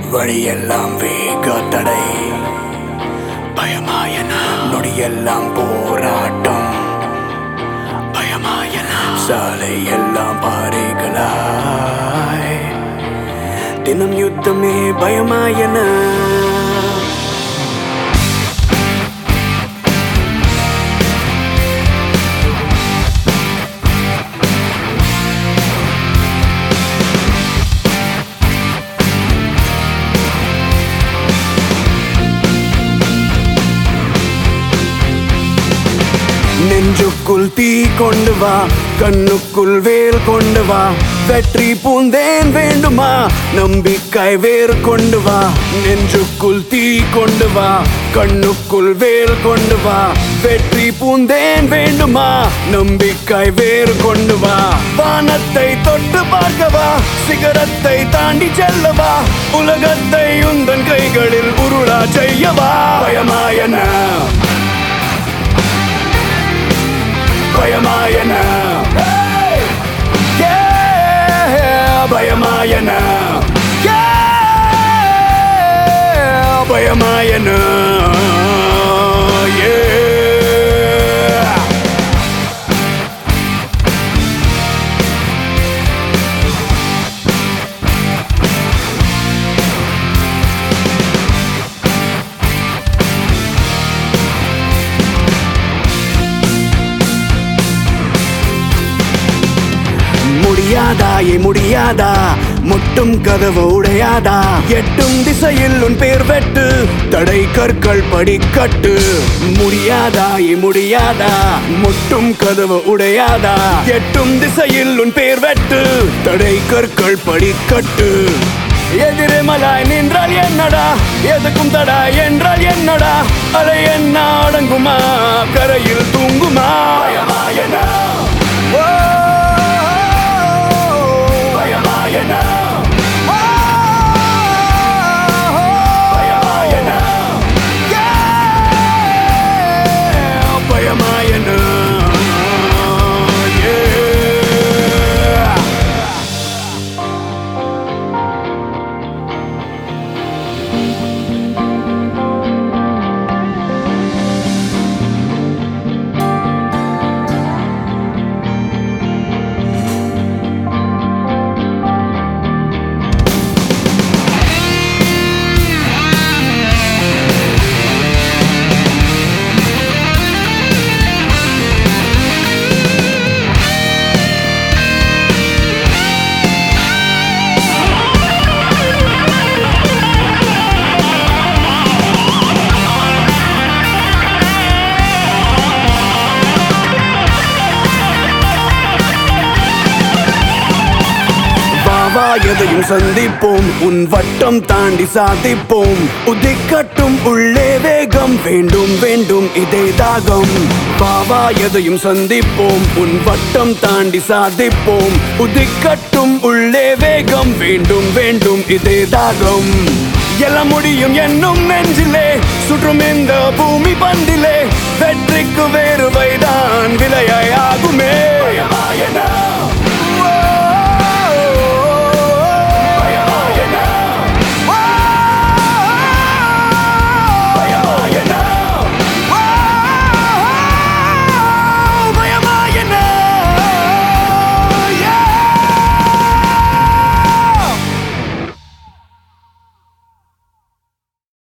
வழியெல்லாம் வேக தடை பயமாயன நொடியெல்லாம் போராட்டம் பயமாயன சாலை எல்லாம் பாறைகளாய் தினம் யுத்தமே பயமாயன நெஞ்சுக்குள் தீ கொண்டு வா கண்ணுக்குள் வேல் கொண்டு வா வெற்றி பூந்தேன் வேண்டுமா நம்பிக்கை வேர் கொண்டு வா நெஞ்சுக்குள் தீ கொண்டு வா கண்ணுக்குள் வேல் கொண்டு வா வெற்றி பூந்தேன் வேண்டுமா நம்பிக்கை வேர் கொண்டு வா வானத்தை தொட்டு பார்க்கவா சிகரத்தை தாண்டி செல்லவா உலகத்தை உந்தன் கைகளில் உருளா செய்யவா பயமாயன பயமாயன Yeah, பயமாயன Yeah, பயமாயன Yeah. முடியாதா ஏ முடியாதா முட்டும் கதவு உடையாதா எட்டும் திசையில் உன் பேர் வெட்டு தடை கற்கள் படிக்கட்டு முடியாதா ஏ முடியாதா முட்டும் கதவு உடையாதா எட்டும் திசையில் உன் பேர் வெட்டு தடை கற்கள் படிக்கட்டு எதிர்மலாய் நின்றால் என்னடா எதுக்கும் தடா என்றால் என்னடா அலை என்ன அடங்குமா கரையில் தூங்குமா பயமாயனா பயமாயன பயமாயன பயமாயன வா எதையும் சந்திப்போம் உன் வட்டம் தாண்டி சாதிப்போம் உதிக்கட்டும் உள்ளே வேகம் வேண்டும் வேண்டும் இதே தாகம் பாவா எதையும் சந்திப்போம் உன் வட்டம் தாண்டி சாதிப்போம் உதிக்கட்டும் உள்ளே வேகம் வேண்டும் வேண்டும் இதே தாகம் எல்லாம் முடியும் என்னும் நெஞ்சிலே சுற்றும் இந்த பூமி பந்திலே வெற்றிக்கு வேறு வைதான் விலையாகுமே பயமாயனா